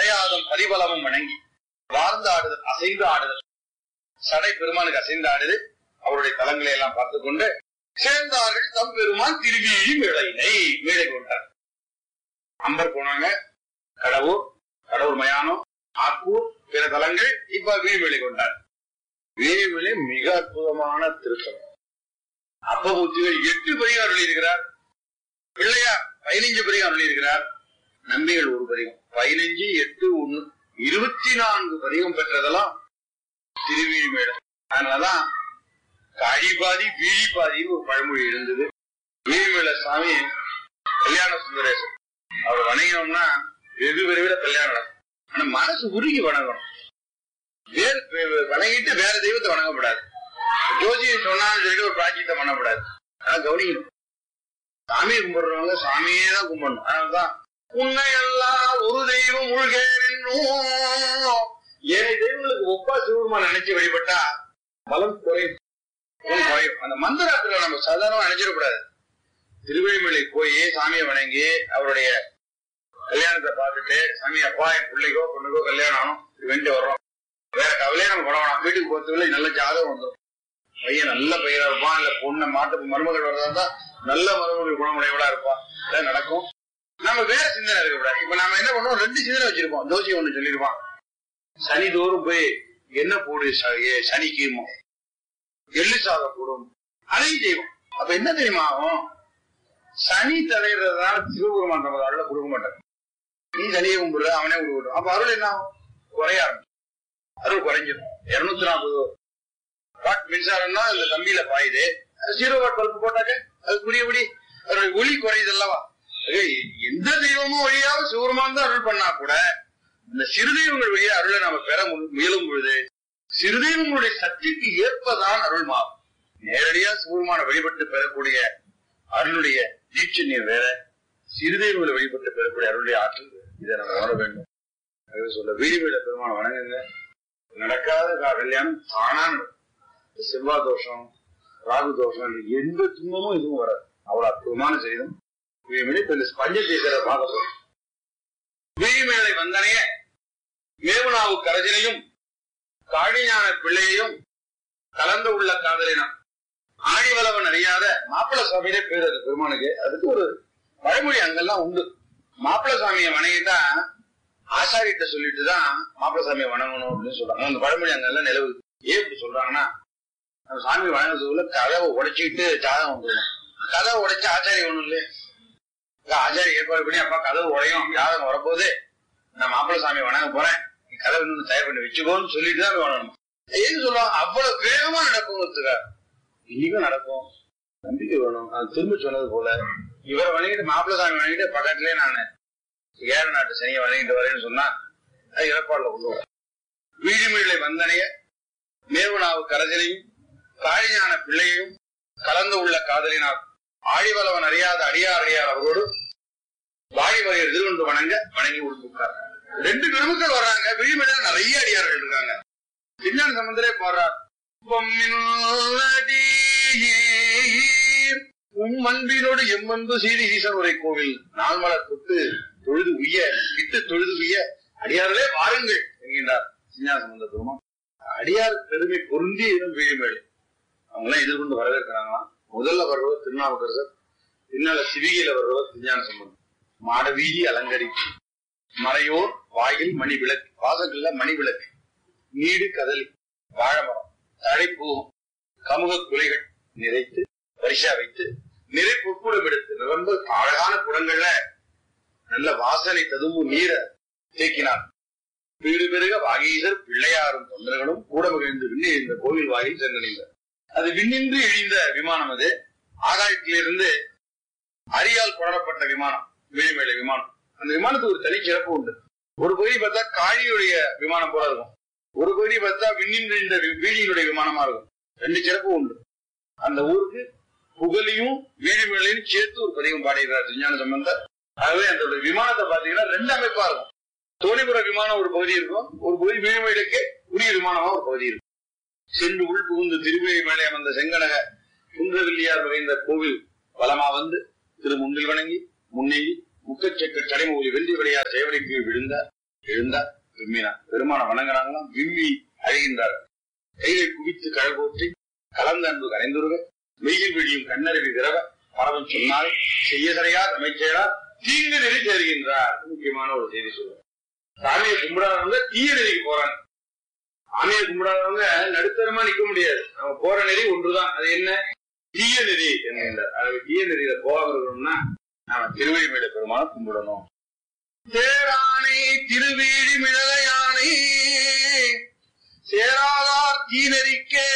சடையாதும் பரிபலமும் வணங்கி வாழ்ந்து ஆடுதல் அசைந்து ஆடுதல் சடை பெருமானுக்கு அசைந்து ஆடுது அவருடைய தலங்களை எல்லாம் பார்த்து கொண்டு சேர்ந்தார்கள் தம் பெருமான் திருவிழி மேளையினை மேடை கொண்டார் அம்பர் போனாங்க கடவுர் கடவுர் மயானம் ஆக்கூர் பிற தலங்கள் இப்ப வீழ்வெளி கொண்டார் வீழ்வெளி மிக அற்புதமான திருத்தலம் அப்பபூத்திகள் எட்டு பதிகம் அருளி இருக்கிறார் பிள்ளையார் பதினைஞ்சு பதிகம் அருளி இருக்கிறார் நம்பிகள் ஒரு பதிகம் பதினைஞ்சு எட்டு ஒண்ணு இருபத்தி நான்கு பதிகம் பெற்றதெல்லாம் திருவிழிமேடு அதனாலதான் காழி பாதி வீழி பாதின்னு ஒரு பழமொழி இருந்தது வீழிமேல சாமி கல்யாண சுந்தரேசன் அவர் வணங்கினோம்னா வெகு விரைவில் கல்யாணம் நடக்கும் ஆனா மனசு உருகி வணங்கணும் வேறு வே- வணங்கிட்டு வேற தெய்வத்தை வணங்கக்கூடாது ஜோதியை சொன்னாலும் சொல்லிட்டு ஒரு பிராச்சியத்தை பண்ணக்கூடாது ஆனா கவனிக்கணும் சாமியை கும்பிடுறவங்க சாமியே தான் கும்பிடணும் அதனாலதான் உன்னை எல்லாம் ஒரு தெய்வம் உள்கேனும் ஏழு தெய்வங்களுக்கு ஒப்பா சிவருமா நினைச்சு வழிபட்டா பலம் குறையும் பலம் குறையும் அந்த மந்திரத்துல நம்ம சாதாரணமா நினைச்சிடக்கூடாது திருவழிமலை போய் சாமியை வணங்கி அவருடைய கல்யாணத்தை பார்த்துட்டு சாமி அப்பா என் பிள்ளைக்கோ பொண்ணுக்கோ கல்யாணம் ஆகணும் இது வேண்டி வர்றோம் வேற கவலையே நம்ம பட வேணாம் வீட்டுக்கு போறதுக்குள்ள நல்ல ஜாதகம் வந்துடும் பையன் நல்ல பையனா இருப்பான் இல்ல பொண்ணு மாட்டு மருமகள் வர்றதா இருந்தா நல்ல மருமகள் குணமுடையவளா இருப்பான் இதெல்லாம் நடக்கும் நம்ம வேற சிந்தனை இருக்கக்கூடாது இப்ப நாம என்ன பண்ணுவோம் ரெண்டு சிந்தனை வச்சிருப்போம் ஜோசி ஒண்ணு சொல்லிருப்பான் சனி தோறும் போய் என்ன போடு ச- ஏ, சனிக்குமோ எள்ளு சாதம் போடும் அதையும் செய்வோம் அப்ப என்ன தெரியுமா ஆகும் சனி தலையிறதுனால சிவபெருமான் நமக்கு அருளை கொடுக்க மாட்டார் நீ சனியை கும்பிடுற அவனே கொடுக்கட்டும் அப்ப அருள் என்ன ஆகும் குறைய ஆரம்பிக்கும் அருள் குறைஞ்சிடும் இருநூத்தி நாற்பது வாட் மின்சாரம்னா இந்த கம்பியில பாயுது ஜீரோ வாட் பல்பு போட்டாக்க அது புரியபடி அதோட ஒளி குறையுது அல்லவா ஏய், எந்த தெய்வமும் வழியாக சிவருமான் தான் அருள் பண்ணா கூட இந்த சிறு தெய்வங்கள் வழியா அருளை நாம பெற மு- முயலும் பொழுது சிறு தெய்வங்களுடைய சக்திக்கு ஏற்பதான் அருள் மாறும் நேரடியா சிவருமான வழிபட்டு பெறக்கூடிய அருளுடைய தீட்சண்யம் வேற சிறு தெய்வங்களை வழிபட்டு பெறக்கூடிய அருளுடைய ஆற்றல் வேற. இதை நம்ம உணர வேண்டும் அது சொல்ல வீடு வீட பெருமான வணங்குங்க நடக்காத கா- கல்யாணம் தானா நடக்கும். செவ்வாய் தோஷம் ராகு தோஷம் இது எந்த துன்பமும் எதுவும் வராது அவ்வளவு அற்புதமான செய்தம் வீடு இப்ப இந்த பஞ்சதேசரை பார்க்க போறோம் வீழ்மேலை வந்தனைய மேவுனாவு கரஜனையும் காழிஞான பிள்ளையையும் கலந்து உள்ள காதலினான் ஆழிவளவன் அறியாத மாப்பிள சுவாமியிலே பேர் அது பெருமானுக்கு அதுக்கு ஒரு பழமொழி அங்கெல்லாம் உண்டு மாப்பிள சுவாமியை வணங்கிட்டா ஆசாரிட்ட சொல்லிட்டு தான் மாப்பிள சாமியை வணங்கணும் அப்படின்னு சொல்றாங்க அந்த பழமொழி அங்கெல்லாம் நிலவுது ஏன் இப்படி சொல்றாங்கன்னா அந்த சாமி வணங்குறதுக்குள்ள கதவை உடைச்சிக்கிட்டு ஜாதகம் வந்துடும் கதவை உடைச்சு ஆச்சாரி ஒண்ணும் இல்லையே இல்ல, ஆச்சாரி ஏற்பாடு பண்ணி அப்பா கதவு உடையும் ஜாதகம் வரப்போகுது நான் மாப்பிள சாமி வணங்க போறேன் நீ கதவை இன்னும் தயார் பண்ணி வச்சுக்கோன்னு சொல்லிட்டு தான் வணங்கணும் ஏன்னு சொல்லுவாங்க அவ்வளவு வேகமா நடக்குங்கிறதுக்காக இன்னைக்கும் நடக்கும் நம்பிக்கை வேணும் அது திரும்ப சொன்னது போல இவரை வணங்கிட்டு மாப்பிள சாமி வணங்கிட்டு பக்கத்துலயே நான் ஏற நாட்டு சனியை வணங்கிட்டு வரேன்னு சொன்னா அது இறப்பாடுல கொண்டு வர வீடுமிழை வந்தனைய மேவுனாவு கரஜனையும் காழிஞான பிள்ளையையும் கலந்து உள்ள காதலினார் ஆழிவளவன் அறியாத அடியார் அடியார் அவரோடு வாழிமலையர் திருவண்டு வணங்க வணங்கி உடுப்புக்கார் ரெண்டு பெருமக்கள் வர்றாங்க விழிமலையில நிறைய அடியார்கள் இருக்காங்க விஞ்ஞான சம்பந்தரே பாடுறார் பொம்மினடியீர் உம் அன்பினோடு எம்மன்பு சீதி ஈசனுரை கோவில் நாள்மலர் தொட்டு தொழுது உய்ய விட்டு தொழுது உய்ய அடியார்களே வாருங்கள் என்கின்றார் விஞ்ஞான சம்பந்த பெருமான் அடியார் பெருமை பொருந்தி இடம் வீழ்மேடு அவங்க எல்லாம் எதிர்கொண்டு வரவேற்கிறாங்களாம் முதல்ல வர்றவர் திருநாவுக்கரசர் பின்னால சிவிகையில வர்றவர் விஞ்ஞான சம்பந்தம் மாட வீதி அலங்கரிப்பு மறையோர் வாயில் மணி விளக்கு வாசல்கள்ல மணி விளக்கு நீடு கதலி வாழைமரம் தழைப்பூ கமுக குலைகள் நிறைத்து பரிசா வைத்து நிறை பொற்கூடம் எடுத்து நிரம்ப அழகான குடங்கள்ல நல்ல வாசனை ததும்பும் நீரை தேக்கினார் வீடு பெருக வாகீசர் பிள்ளையாரும் தொண்டர்களும் கூட மகிழ்ந்து விண்ணி இந்த கோவில் வாயில் சென்றடைந்தார் அது விண்ணின்று இழிந்த விமானம் அது ஆகாயத்திலிருந்து அரியால் கொடரப்பட்ட விமானம் வீழ்மேலை விமானம் அந்த விமானத்துக்கு ஒரு தனி சிறப்பு உண்டு ஒரு பகுதி பார்த்தா காழியுடைய விமானம் போல இருக்கும் ஒரு பகுதி பார்த்தா விண்ணின்று இந்த வீழியினுடைய விமானமா இருக்கும் ரெண்டு சிறப்பு உண்டு அந்த ஊருக்கு புகழியும் வீழிமேலையும் சேர்த்து ஒரு பதிகம் பாடியிருக்கிறார் விஞ்ஞான சம்பந்தர் ஆகவே அந்த விமானத்தை பாத்தீங்கன்னா ரெண்டு அமைப்பா இருக்கும் தோணிபுர விமானம் ஒரு பகுதி இருக்கும் ஒரு பகுதி வீழ்மேலுக்கு உரிய விமானமா ஒரு பகுதி இருக்கும் சென்று உள் புகுந்து திருவேழி மேலே அமர்ந்த செங்கனக குன்றவில்லியார் வகைந்த கோவில் வலமா வந்து திரு முன்னில் வணங்கி முன்னேறி முக்கச்செக்க கடைமூலி வெள்ளி விளையார் சேவடிக்கு விழுந்தார் எழுந்தார் விம்மினார் பெருமான வணங்குறாங்களாம் விம்மி அழுகின்றார் கையை குவித்து கடல் போற்றி கலந்த அன்பு கரைந்துருக வெயில் விழியும் கண்ணறிவி விரவ பரவன் சொன்னால் செய்ய தரையார் அமைச்சரார் தீங்கு நெறி தருகின்றார் முக்கியமான ஒரு செய்தி சொல்லுவார் சாமியை கும்பிடாதவங்க தீய நெறிக்கு போறாங்க சாமியை கும்பிடாதவங்க நடுத்தரமா நிக்க முடியாது நம்ம போற நெறி ஒன்றுதான் அது என்ன தீய நெறி என்கின்றார் அது தீய நெறியில போகாம இருக்கணும்னா நாம திருவழிமேடு பெருமான கும்பிடணும் தேரானை திருவீழி மிளகையானை சேராதார் தீநெறிக்கே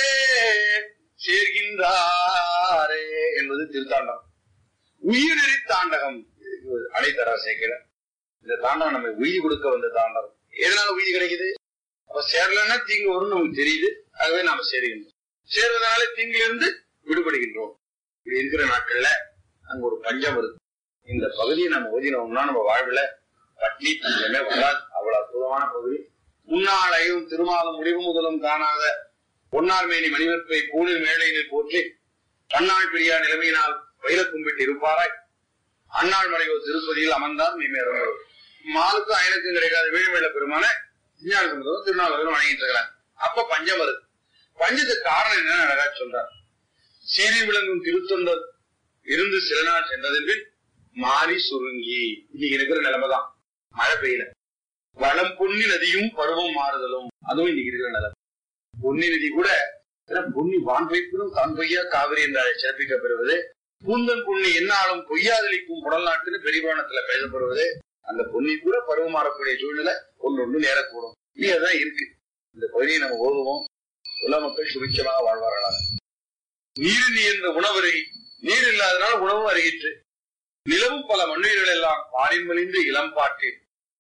சேர்கின்றாரே என்பது திருத்தாண்டம் உயிரிழி தாண்டகம் அடைத்தரா சேர்க்கிற இந்த தாண்டகம் நம்ம உயிர் கொடுக்க வந்த தாண்டகம் எதனால உயிர் கிடைக்குது அப்ப சேரலன்னா தீங்கு வரும்னு நமக்கு தெரியுது ஆகவே நாம சேருகின்றோம் சேர்வதனால தீங்கிலிருந்து விடுபடுகின்றோம் இப்படி இருக்கிற நாட்கள்ல அங்க ஒரு பஞ்சம் வருது இந்த பகுதியை நம்ம ஓதினோம்னா நம்ம வாழ்வுல பட்னி பஞ்சமே வராது அவ்வளவு அற்புதமான பகுதி முன்னாளையும் திருமாலும் முடிவு முதலும் காணாத பொன்னார்மேனி மணிவற்பை கூலில் மேலையில் போற்றி தன்னாள் பிரியா நிலைமையினால் வயல கும்பிட்டு இருப்பாராய் அன்னாள் மறைவோ திருப்பதியில் அமர்ந்தார் மெய்மேறும் மாலுக்கும் அயனுக்கும் கிடைக்காத வீழ்மேல பெருமான விஞ்ஞான சமுதம் திருநாளரும் வணங்கிட்டு இருக்கிறாங்க அப்ப பஞ்சம் வருது பஞ்சத்துக்கு காரணம் என்னன்னு அழகா சொல்றார் சீறி விளங்கும் திருத்தொண்டர் இருந்து சில நாள் சென்றதென்று மாறி சுருங்கி இன்னைக்கு இருக்கிற நிலைமைதான் மழை பெய்யல வளம் பொன்னி நதியும் பருவம் மாறுதலும் அதுவும் இன்னைக்கு இருக்கிற நிலைமை பொன்னி நதி கூட ஏன்னா பொன்னி வான் வைப்பினும் தான் பொய்யா காவிரி என்றால் சிறப்பிக்கப்படுவது பூந்தன் புண்ணி என்னாலும் பொய்யாதளிக்கும் புடல் நாட்டுன்னு பெரியபாணத்துல பேசப்படுவது அந்த பொன்னி கூட பருவம் மாறக்கூடிய சூழ்நிலை ஒன்று ஒன்று நேரக்கூடும் இதுதான் இருக்கு இந்த பகுதியை நம்ம ஓதுவோம் உலக மக்கள் சுபிச்சமாக வாழ்வார்களாக நீர் நீர்ந்த உணவரை நீர் இல்லாதனால உணவு அருகிற்று நிலவும் பல மண்ணுயிர்கள் எல்லாம் பாடின் மலிந்து இளம் பாட்டு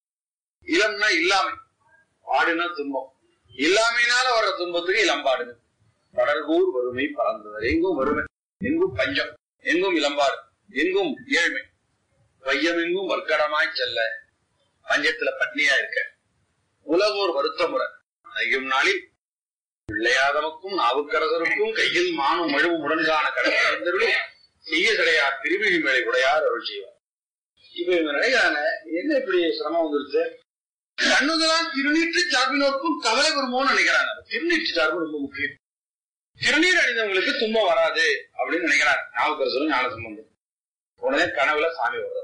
இளம்னா இல்லாமை பாடுனா துன்பம் இல்லாமையினால வர்ற துன்பத்துக்கு இளம்பாடுங்க கடல்கூர் வறுமை பறந்தது எங்கும் வறுமை எங்கும் பஞ்சம் எங்கும் இளம்பாடு எங்கும் ஏழ்மை பையம் எங்கும் வர்க்கடமாய் செல்ல பஞ்சத்துல பட்னியா இருக்க உலகோர் வருத்த முறை ஐயும் நாளில் பிள்ளையாதவக்கும் நாவுக்கரசருக்கும் கையில் மானும் மழுவும் உடன்கான கடற்கரை செய்ய கிடையார் திருவிழி மேலை உடையார் அருள் செய்வார் இப்ப இவங்க நினைக்கிறாங்க என்ன இப்படி சிரமம் வந்துருச்சு கண்ணுதலால் திருநீற்று சார்பினோருக்கும் கவலை வருமோன்னு நினைக்கிறாங்க திருநீற்று சார்பு ரொம்ப முக்கியம் திருநீர் அணிந்தவங்களுக்கு துன்பம் வராது அப்படின்னு நினைக்கிறாங்க நாவுக்கரசரும் ஞான சம்பந்தம் உடனே கனவுல சாமி வருது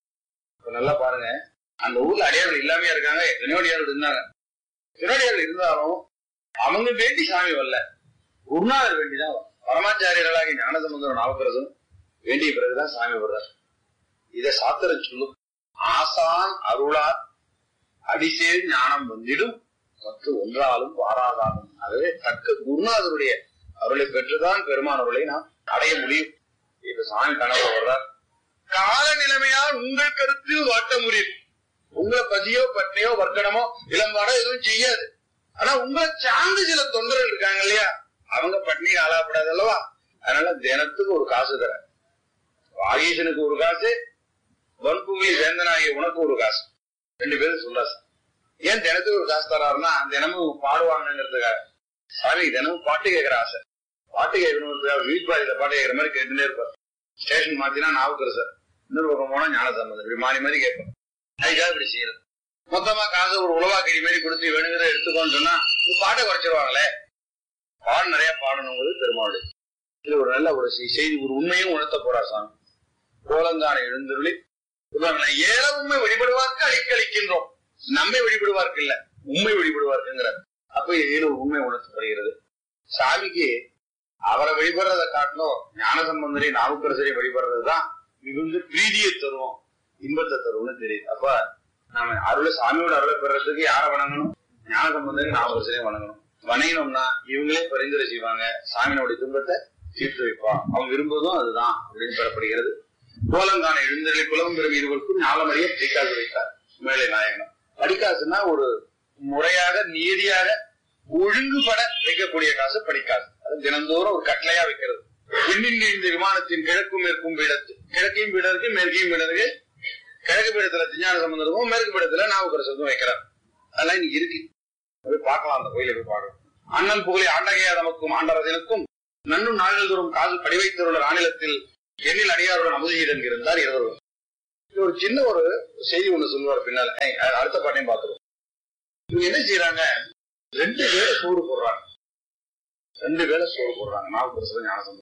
இப்ப நல்லா பாருங்க அந்த ஊர்ல அடியார்கள் இல்லாமையா இருக்காங்க எத்தனையோ அடியார்கள் இருந்தாங்க திருநடியார்கள் இருந்தாலும் அவங்க வேண்டி சாமி வரல குருநாதர் வேண்டிதான் வரும். பரமாச்சாரியர்களாகி ஞானசமுந்தரம் நாவுக்கரசும் வேண்டிய பிறகுதான் சாமி வர்றார் இத சாத்திரம் சொல்லும் ஆசான் அருளார் அடிசேர் ஞானம் வந்திடும் மற்ற ஒன்றாலும் வாராதாகும் ஆகவே தக்க குருநாதருடைய அருளை பெற்றுதான் பெருமான் அருளை நாம் அடைய முடியும் இப்ப சாமி கனவுல வர்றார் கால நிலைமையால் உங்கள் கருத்தில் வாட்ட முடியும் உங்களை பசியோ பட்னியோ வர்க்கணமோ இளம்பாடோ எதுவும் செய்யாது ஆனா உங்களை சார்ந்து சில தொண்டர்கள் இருக்காங்க இல்லையா அவங்க பட்னி ஆளாப்படாது அல்லவா அதனால தினத்துக்கு ஒரு காசு தர வாகீசனுக்கு ஒரு காசு வன்புவி வேந்தனாகிய உனக்கு ஒரு காசு ரெண்டு பேரும் சொல்றாரு ஏன் தினத்துக்கு ஒரு காசு தராருன்னா தினமும் பாடுவாங்கங்கிறதுக்காக சாமி தினமும் பாட்டு கேட்கிற ஆசை பாட்டு கேட்கணும் வீட்பாடியில பாட்டு கேட்கிற மாதிரி கேட்டுட்டே இருப்பார் ஸ்டேஷன் மாத்தினா நாவுக்கர் சார் இன்னொரு பக்கம் போனா ஞான சம்பந்தம் இப்படி மாறி மாறி கேட்போம் அதுக்காக இப்படி செய்யறது மொத்தமா காசு ஒரு உழவாக்கடி மாதிரி கொடுத்து வேணுங்கிறத எடுத்துக்கோன்னு சொன்னா இந்த பாட்டை குறைச்சிருவாங்களே பாடம் நிறைய பாடணுங்கிறது பெருமாளுடைய இது ஒரு நல்ல ஒரு செய்- செய்தி ஒரு உண்மையும் உணர்த்த போறார் சாமி கோலங்கான எழுந்தருளி இவங்களை ஏல உண்மை வழிபடுவார்க்கு அழிக்களிக்கின்றோம் நம்மை வழிபடுவார்க்கு இல்ல உண்மை வழிபடுவார்க்குங்கிறார் அப்ப இதுல ஒரு உண்மை உணர்த்தப்படுகிறது சாமிக்கு அவரை வழிபடுறதை காட்டிலும் ஞான சம்பந்தரை நாவுக்கரசரை வழிபடுறதுதான் மிகுந்த பிரீதியை தரும் இன்பத்தை தரும்னு தெரியுது அப்ப நாம அருளை சாமியோட அருளை பெறறதுக்கு யாரை வணங்கணும் ஞான சம்பந்தரை நாவுக்கரசரையும் வணங்கணும் வணங்கினோம்னா இவங்களே பரிந்துரை செய்வாங்க சாமியினுடைய துன்பத்தை தீர்த்து வைப்பான் அவங்க விரும்புவதும் அதுதான் அப்படின்னு பெறப்படுகிறது கோலங்கான எழுந்தருளை குலம் பெறும் இருவருக்கும் ஞாலமறிய படிக்காசு வைத்தார் மேலை நாயகனம் படிக்காசுன்னா ஒரு முறையாக நீதியாக ஒழுங்குபட வைக்கக்கூடிய காசு படிக்காசு அது தினந்தோறும் ஒரு கட்டளையா வைக்கிறது விண்ணின் இந்த விமானத்தின் கிழக்கும் மேற்கும் பீடத்து கிழக்கையும் பீடருக்கு மேற்கையும் பீடருக்கு கிழக்கு பீடத்துல திஞ்ஞான சம்பந்தமும் மேற்கு பீடத்துல நாவுக்கரசருக்கும் வைக்கிறார் அதெல்லாம் இன்னைக்கு இருக்கு போய் பார்க்கலாம் அந்த கோயிலை போய் பார்க்கலாம் அண்ணன் புகழை ஆண்டகையா நமக்கும் ஆண்டரசனுக்கும் நன்னும் நாள்கள் தோறும் காசு படிவைத்தருள்ள ஆநிலத்தில் எண்ணில் அடியாருடன் அமுதியிடம் இருந்தார் இருவரும் இது ஒரு சின்ன ஒரு செய்தி ஒண்ணு சொல்லுவார் பின்னால ஏய், அடுத்த பாட்டையும் பார்த்துருவோம் இவங்க என்ன செய்யறாங்க ரெண்டு வேளை சோறு போடுறாங்க ரெண்டு வேளை சோறு போடுறாங்க நாவுக்கரசர் ஞானசம்பந்தம்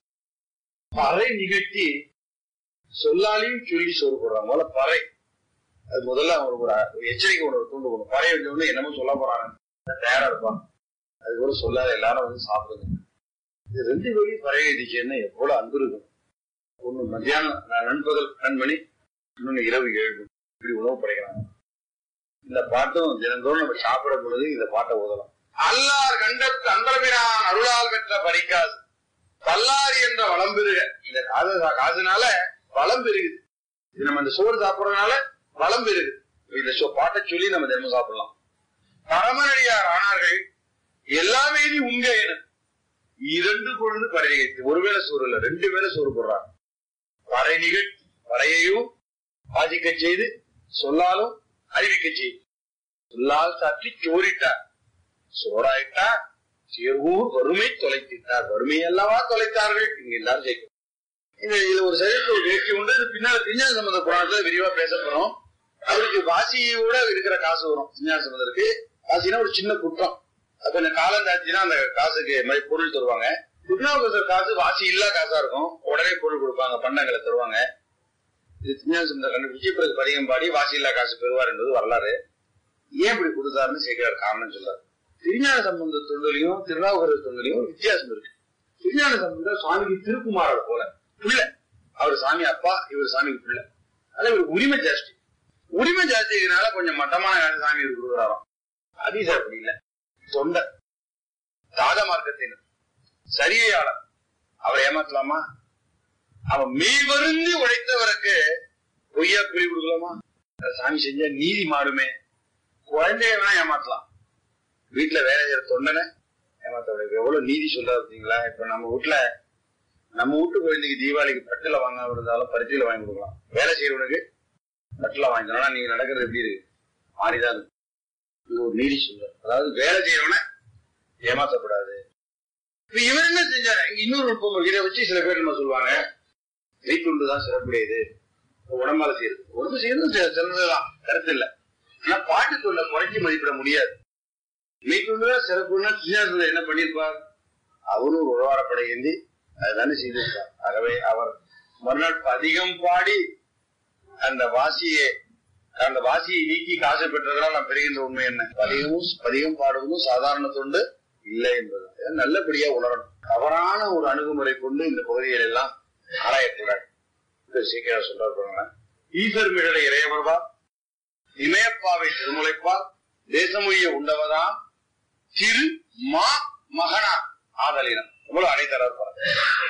பறை நிகழ்த்தி சொல்லாலையும் சொல்லி சோறு போடுறாங்க முதல்ல பறை அது முதல்ல அவங்களுக்கு ஒரு ஒரு எச்சரிக்கை உணர்வு தூண்டு போகணும் பறை வந்து என்னமோ சொல்ல போறாங்க தயாரா இருப்பாங்க அது கூட சொல்லாத எல்லாரும் வந்து சாப்பிடுங்க இது ரெண்டு வேலி பறை அடிச்சேன்னா எவ்வளவு அன்பு இருக்கும் ஒண்ணு மத்தியானம் நான் நண்பகல் கண்மணி இன்னொன்னு இரவு ஏழு மணி. இப்படி உணவு படைக்கிறாங்க இந்த பாட்டும் தினந்தோறும் நம்ம சாப்பிடும் பொழுது இந்த பாட்டை ஓதலாம் அல்லார் கண்டத்து அந்தரபிரான் அருளால் பெற்ற பரிக்காசு பல்லாரி என்ற வளம் பெருக இந்த காசு காசுனால வளம் பெருகுது இது நம்ம இந்த சோறு சாப்பிடுறதுனால வளம் பெருகுது இந்த சோ- பாட்டை சொல்லி நம்ம தினமும் சாப்பிடலாம் பரமனடியார் ஆனார்கள் எல்லாமே நீ உங்க என இரண்டு பொழுது பறை நிகழ்த்தி ஒருவேளை சோறு இல்ல ரெண்டு வேளை சோறு போடுறாங்க பறை நிகழ்த்தி பறையையும் வாசிக்க செய்து சொல்லாலும் அறிவிக்க செய்து சொல்லால் சாற்றி சோறிட்டார் சோறாயிட்டார் சேர்வூர் வறுமை தொலைத்திட்டார் வறுமை அல்லவா தொலைத்தார்கள் இங்க எல்லாரும் ஜெயிக்கும் இந்த இதுல ஒரு சரித்திர ஒரு வேட்கை உண்டு இது பின்னால விஞ்ஞான சம்பந்த புராணத்துல விரிவா பேச போறோம் அவருக்கு வாசியோட இருக்கிற காசு வரும் விஞ்ஞான சம்பந்தருக்கு வாசினா ஒரு சின்ன குற்றம் அப்ப இந்த காலம் தாச்சுன்னா அந்த காசுக்கு மாதிரி பொருள் தருவாங்க திருநாவுக்கரசர் காசு வாசி இல்லா காசா இருக்கும் உடனே பொருள் கொடுப்பாங்க பண்டங்களை தருவாங்க இது விஞ்ஞான சம்பந்தர் கண்டுபிடிச்சு பிறகு பதிகம் பாடி வாசி இல்லா காசு பெறுவார் என்பது வரலாறு ஏன் இப்படி கொடுத்தாருன்னு சேர்க்கிறார் காரணம் சொல்றாரு திருஞான சம்பந்த தொண்டிலையும் திருநாவுக்கரசர் தொண்டிலையும் ஒரு வித்தியாசம் இருக்கு திருஞான சம்பந்தர் சுவாமிக்கு திருக்குமாரர் போல புள்ள அவர் சாமி அப்பா இவர் சாமிக்கு புள்ள அதே இவர் உரிமை ஜாஸ்தி உரிமை ஜாஸ்தினால கொஞ்சம் மட்டமான காசு சாமி இவர் கொடுக்குறாராம் அதீச அப்படி இல்ல தொண்டர் தாத மார்க்கத்தினர் சரியையாளர் அவரை ஏமாத்தலாமா அவன் மெய் வருந்தி உழைத்தவருக்கு பொய்யா குறி கொடுக்கலாமா அது சாமி செஞ்சா நீதி மாறுமே குழந்தைய வேணா ஏமாத்தலாம் வீட்டுல வேலை செய்யற தொண்டனை ஏமாத்த எவ்வளவு நீதி சொல்றாரு பாத்தீங்களா இப்ப நம்ம வீட்டுல நம்ம வீட்டு குழந்தைக்கு தீபாவளிக்கு பட்டுல வாங்க இருந்தாலும் பருத்தியில வாங்கி கொடுக்கலாம் வேலை செய்யறவனுக்கு பட்டுல வாங்கிக்கணும் நீங்க நடக்கிறது எப்படி இருக்கு மாறிதான் இருக்கு. இது ஒரு நீதி சொல்றாரு அதாவது வேலை செய்யறவனை ஏமாத்தக்கூடாது இப்ப இவர் என்ன செஞ்சாரு இங்க இன்னொரு நுட்பம் இருக்கு. இதை வச்சு சில பேர் நம்ம சொல்லுவாங்க கைத்துண்டு தான் சிறப்புடையது உடம்பால செய்யறது உடம்பு செய்யறது சி- சிறந்ததுதான் கருத்து இல்ல ஆனா பாட்டு தொண்டை குறைச்சி மதிப்பிட முடியாது மெய்த்துண்டுதான் சிறப்புன்னா சின்ன என்ன பண்ணிருப்பார் அவரும் ஒரு உழவாரப்படை ஏந்தி அதுதானே செய்திருப்பார் ஆகவே அவர் மறுநாள் அதிகம் பாடி அந்த வாசியை அந்த வாசியை நீக்கி காசு பெற்றதனால் நாம் பெறுகின்ற உண்மை என்ன பதிகமும் பதிகம் பாடுவதும் சாதாரண தொண்டு இல்லை என்பது இதை நல்லபடியா உணரணும் தவறான ஒரு அணுகுமுறை கொண்டு இந்த பகுதிகள் எல்லாம் ஆராயக்கூடாது இந்த சீக்கிரம் சொல்றாரு பாருங்க ஈசர் மிழலை இறையவர்வா இமயப்பாவை திருமுலைப்பால் தேசமொழிய உண்டவதாம் திரு மா மகனா ஆதலினம் இவ்வளவு அனைத்தரார் பாருங்க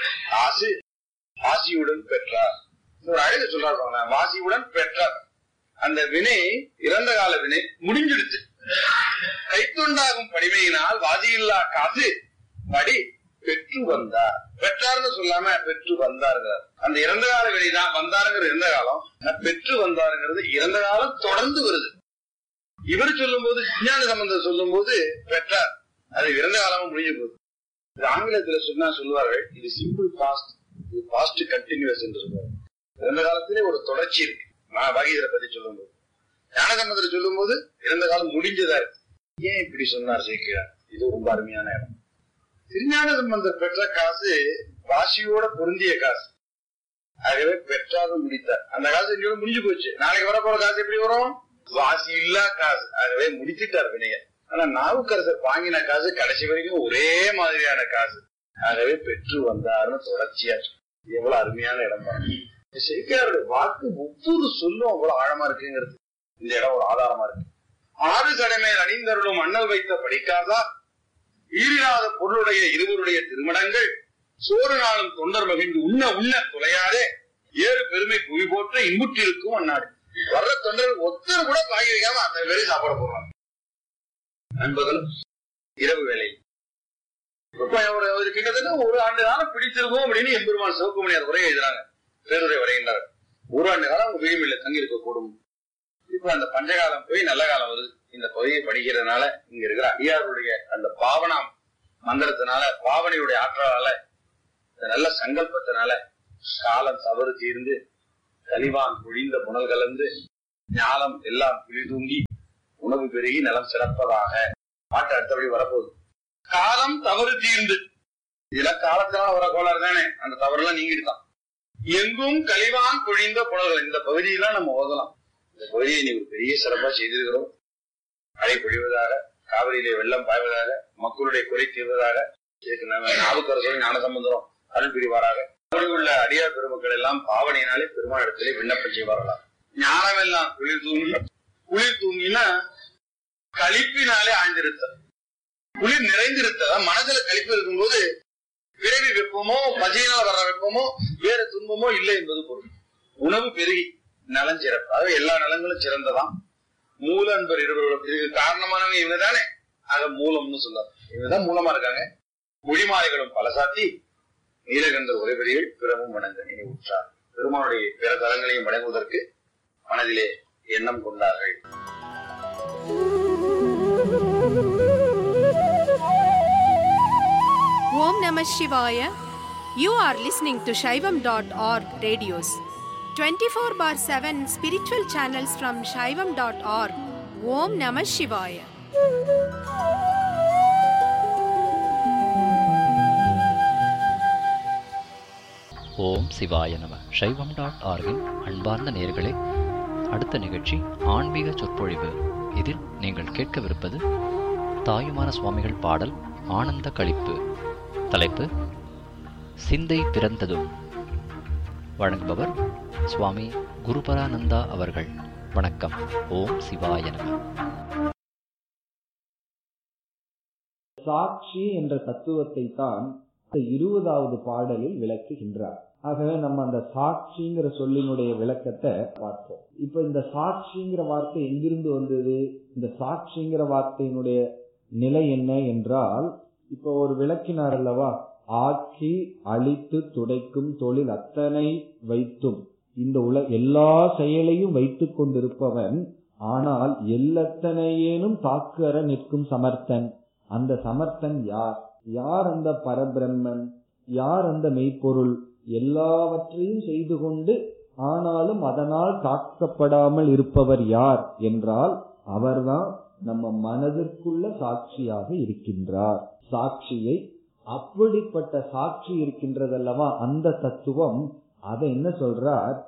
ஆசு ஆசியுடன் பெற்றார் ஒரு அழகு சொல்றாரு பாருங்க வாசியுடன் பெற்றார் அந்த வினை இறந்த கால வினை முடிஞ்சிடுச்சு கைத்துண்டாகும் படிமையினால் வாதியில்லா காசு படி பெற்று வந்தார் பெற்றார்னு சொல்லாம பெற்று வந்தாருங்கிறார் அந்த இறந்த கால வினைதான் வந்தாருங்கிற இறந்த காலம் ஆனா பெற்று வந்தாருங்கிறது இறந்த காலம் தொடர்ந்து வருது இவர் சொல்லும் போது விஞ்ஞான சம்பந்தம் சொல்லும் போது பெற்றார் அது இறந்த காலமும் முடிஞ்சு போகுது இது ஆங்கிலத்துல சொன்னா சொல்லுவார்கள் இது சிம்பிள் பாஸ்ட் இது பாஸ்ட் கண்டினியூஸ் என்று சொல்லுவாங்க இறந்த காலத்திலே ஒரு தொடர்ச்சி இருக்கு நான் பகீதரை பத்தி சொல்லும் போது ஞானசம்பந்தர் சொல்லும் போது இறந்த காலம் முடிஞ்சதா இருக்கு ஏன் இப்படி சொன்னார் சேர்க்கிறார் இது ரொம்ப அருமையான இடம் திருஞான சம்பந்தர் பெற்ற காசு வாசியோட பொருந்திய காசு ஆகவே பெற்றாலும் முடித்தார் அந்த காசு இங்கோட முடிஞ்சு போச்சு நாளைக்கு வரப்போற காசு எப்படி வரும் வாசி இல்லா காசு ஆகவே முடிச்சிட்டார் வினைய ஆனா நாவுக்கரசர் வாங்கின காசு கடைசி வரைக்கும் ஒரே மாதிரியான காசு ஆகவே பெற்று வந்தாருன்னு தொடர்ச்சியா இருக்கு. எவ்வளவு அருமையான இடம் பாருங்க செய்தியாருடைய வாக்கு ஒவ்வொரு சொல்லும் அவ்வளவு ஆழமா இருக்குங்கிறது இந்த இடம் ஒரு ஆதாரமா இருக்கு ஆறு கடமையில் அணிந்தருளும் அண்ணல் வைத்த படிக்காதா ஈரில்லாத பொருளுடைய இருவருடைய திருமணங்கள் சோறு நாளும் தொண்டர் மகிழ்ந்து உண்ண உண்ண துளையாதே ஏறு பெருமை குவி போற்ற இன்புற்றிருக்கும் அந்நாடு வர்ற தொண்டர்கள் ஒருத்தர் கூட பாகி வைக்காம அத்தனை பேரும் சாப்பாடு போடுறாங்க நண்பர்களும் இரவு வேலை இப்ப ஒரு ஒரு கிட்டத்தட்ட ஒரு ஆண்டு காலம் பிடித்திருக்கும் அப்படின்னு எம்பெருமான் சிவகுமணியார் உரை எழுதுறாங்க பேருரை வரைகின்றார் ஒரு ஆண்டு காலம் அவங்க வீடுமில்ல தங்கி இருக்க கூடும் இப்ப அந்த பஞ்சகாலம் போய் நல்ல காலம் வருது இந்த பகுதியை படிக்கிறதுனால இங்க இருக்கிற அடியாருடைய அந்த பாவனா மந்திரத்தினால பாவனையுடைய ஆற்றலால இந்த நல்ல சங்கல்பத்தினால காலம் தவறு தீர்ந்து கலிவான் பொழிந்த புனல் கலந்து ஞானம் எல்லாம் குழி தூங்கி உணவு பெருகி நலம் சிறப்பதாக பாட்டு அடுத்தபடி வரப்போகுது காலம் தவறு தீர்ந்து இதெல்லாம் காலத்தினால வர கோளாறு தானே அந்த தவறுலாம் நீங்கிட்டுதான் எங்கும் கழிவான் பொழிந்த புனல்கள் இந்த பகுதியெல்லாம் நம்ம ஓதலாம் இந்த பகுதியை நீ ஒரு பெரிய சிறப்பா செய்திருக்கிறோம் மழை பொழிவதாக காவிரியிலே வெள்ளம் பாய்வதாக மக்களுடைய குறை தீர்வதாக இதுக்கு நம்ம நாவுக்கரசரும் ஞானசம்பந்தரும் அருள் புரிவாராக அப்படி உள்ள அடியார் பெருமக்கள் எல்லாம் பாவனையினாலே பெருமானிடத்திலே விண்ணப்பம் செய்வார்களாம் ஞானம் எல்லாம் குளிர் தூங்கி குளிர் தூங்கினா கழிப்பினாலே ஆழ்ந்திருத்தல் குளிர் நிறைந்திருத்தல் மனதுல கழிப்பு இருக்கும்போது பிறவி வெப்பமோ பசியினால் வர்ற வெப்பமோ வேற துன்பமோ இல்லை என்பது பொருள் உணவு பெருகி நலம் சிறப்பு அதாவது எல்லா நலங்களும் சிறந்ததாம் மூல அன்பர் இருவர்களும் இதுக்கு காரணமானவங்க இவங்க தானே ஆக மூலம்னு சொல்றாங்க இவங்கதான் மூலமா இருக்காங்க மொழிமாலைகளும் பல சாத்தி நீலகண்டர் உரைபதிகள் பிறமும் வணங்க நினைவுற்றார் பெருமானுடைய பிற தலங்களையும் வணங்குவதற்கு மனதிலே எண்ணம் கொண்டார்கள் Om Namah Shivaya. You are listening to Shaivam.org radios. 24 bar 7 spiritual channels from Shaivam.org. Om Namah Shivaya. ஓம் சிவாய நம சைவம் டாட் ஆர்கின் அன்பார்ந்த நேயர்களே அடுத்த நிகழ்ச்சி ஆன்மீக சொற்பொழிவு இதில் நீங்கள் கேட்கவிருப்பது தாயுமான சுவாமிகள் பாடல் ஆனந்த களிப்பு தலைப்பு சிந்தை பிறந்ததும் வழங்குபவர் சுவாமி குருபரானந்தா அவர்கள் வணக்கம் ஓம் சிவாய நம சாட்சி என்ற தத்துவத்தை தான் இந்த இருபதாவது பாடலில் விளக்குகின்றார் ஆகவே நம்ம அந்த சாட்சிங்கிற சொல்லினுடைய விளக்கத்தை பார்ப்போம் இப்ப இந்த சாட்சிங்கிற வார்த்தை எங்கிருந்து வந்தது இந்த சாட்சிங்கிற வார்த்தையினுடைய நிலை என்ன என்றால் இப்ப ஒரு விளக்கினார் அல்லவா ஆக்கி அழித்து துடைக்கும் தொழில் அத்தனை வைத்தும் இந்த உல எல்லா செயலையும் வைத்துக் கொண்டிருப்பவன் ஆனால் எல்லத்தனையேனும் தாக்குற நிற்கும் சமர்த்தன் அந்த சமர்த்தன் யார் யார் அந்த பரபிரம்மன் யார் அந்த மெய்ப்பொருள் எல்லாவற்றையும் செய்து கொண்டு ஆனாலும் அதனால் தாக்கப்படாமல் இருப்பவர் யார் என்றால் அவர்தான் நம்ம மனதிற்குள்ள சாட்சியாக இருக்கின்றார் சாட்சியை அப்படிப்பட்ட சாட்சி இருக்கின்றதல்லவா அந்த தத்துவம் அதை என்ன சொல்றார்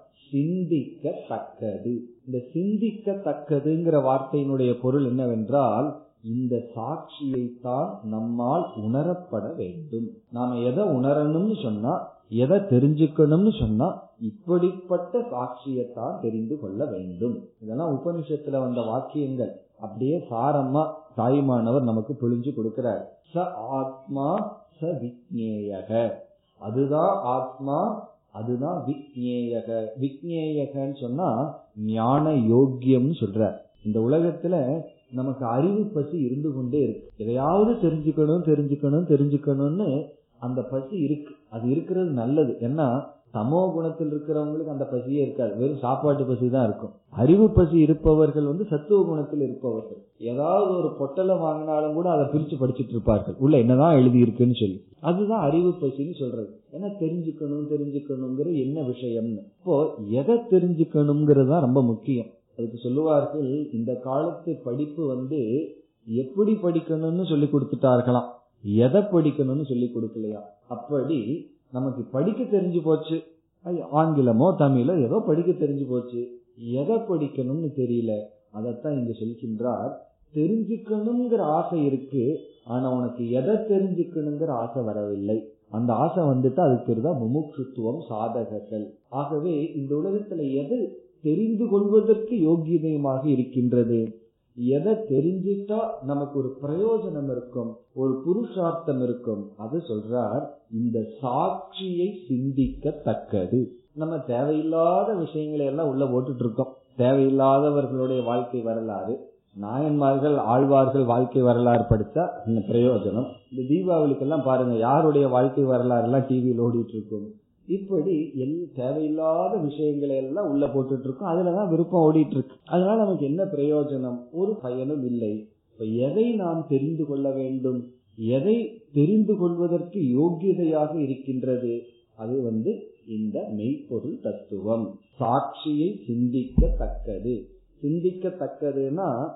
சிந்திக்கத்தக்கது இந்த சிந்திக்கத்தக்கதுங்கிற வார்த்தையினுடைய பொருள் என்னவென்றால் இந்த சாட்சியைத்தான் நம்மால் உணரப்பட வேண்டும் நாம எதை உணரணும்னு சொன்னா எதை தெரிஞ்சுக்கணும்னு சொன்னா இப்படிப்பட்ட சாட்சியத்தான் தெரிந்து கொள்ள வேண்டும் இதெல்லாம் உபனிஷத்துல வந்த வாக்கியங்கள் அப்படியே சாரமா தாய்மானவர் நமக்கு புழிஞ்சு கொடுக்கிறார் ச ஆத்மா ச விக்னேயக அதுதான் ஆத்மா அதுதான் விக்னேயக விக்னேயகன்னு சொன்னா ஞான யோக்கியம்னு சொல்ற இந்த உலகத்துல நமக்கு அறிவு பசி இருந்து கொண்டே இருக்கு எதையாவது தெரிஞ்சுக்கணும் தெரிஞ்சுக்கணும் தெரிஞ்சுக்கணும்னு அந்த பசி இருக்கு அது இருக்கிறது நல்லது ஏன்னா சமோ குணத்தில் இருக்கிறவங்களுக்கு அந்த பசியே இருக்காது வெறும் சாப்பாட்டு பசி தான் இருக்கும் அறிவு பசி இருப்பவர்கள் வந்து சத்துவ குணத்தில் இருப்பவர்கள் ஏதாவது ஒரு பொட்டலை வாங்கினாலும் கூட அதை பிரிச்சு படிச்சுட்டு இருப்பார்கள் உள்ள என்னதான் எழுதி இருக்குன்னு சொல்லி அதுதான் அறிவு பசின்னு சொல்றது ஏன்னா தெரிஞ்சுக்கணும் தெரிஞ்சுக்கணுங்கிற என்ன விஷயம்னு இப்போ எதை தெரிஞ்சுக்கணுங்கிறது தான் ரொம்ப முக்கியம் அதுக்கு சொல்லுவார்கள் இந்த காலத்து படிப்பு வந்து எப்படி படிக்கணும்னு சொல்லி கொடுத்துட்டார்களாம் எதை படிக்கணும்னு சொல்லி கொடுக்கலையா அப்படி நமக்கு படிக்க தெரிஞ்சு போச்சு ஆங்கிலமோ தமிழோ ஏதோ படிக்க தெரிஞ்சு போச்சு எதை படிக்கணும்னு தெரியல அதைத்தான் இங்க சொல்கின்றார் தெரிஞ்சுக்கணுங்கிற ஆசை இருக்கு ஆனா உனக்கு எதை தெரிஞ்சுக்கணுங்கிற ஆசை வரவில்லை அந்த ஆசை வந்துட்டு அதுக்கு பேர் தான் முமுட்சுத்துவம் சாதகர்கள் ஆகவே இந்த உலகத்துல எது தெரிந்து கொள்வதற்கு யோகியதயமாக இருக்கின்றது எதை தெரிஞ்சிட்டா நமக்கு ஒரு பிரயோஜனம் இருக்கும் ஒரு புருஷார்த்தம் இருக்கும் அது சொல்றார் இந்த சாட்சியை சிந்திக்கத்தக்கது நம்ம தேவையில்லாத விஷயங்களை எல்லாம் உள்ள போட்டுட்டு இருக்கோம் தேவையில்லாதவர்களுடைய வாழ்க்கை வரலாறு நாயன்மார்கள் ஆழ்வார்கள் வாழ்க்கை வரலாறு படித்தா இந்த பிரயோஜனம் இந்த தீபாவளிக்கெல்லாம் பாருங்க யாருடைய வாழ்க்கை வரலாறு எல்லாம் டிவியில் ஓடிட்டு இருக்கும் இப்படி எல் தேவையில்லாத விஷயங்களை எல்லாம் உள்ள போட்டுட்டு இருக்கோம் அதுலதான் விருப்பம் ஓடிட்டு இருக்கு அதனால நமக்கு என்ன பிரயோஜனம் ஒரு பயனும் இல்லை இப்ப எதை நாம் தெரிந்து கொள்ள வேண்டும் எதை தெரிந்து கொள்வதற்கு யோகியதையாக இருக்கின்றது அது வந்து இந்த மெய்ப்பொருள் தத்துவம் சாட்சியை சிந்திக்கத்தக்கது சிந்திக்கத்தக்கதுன்னா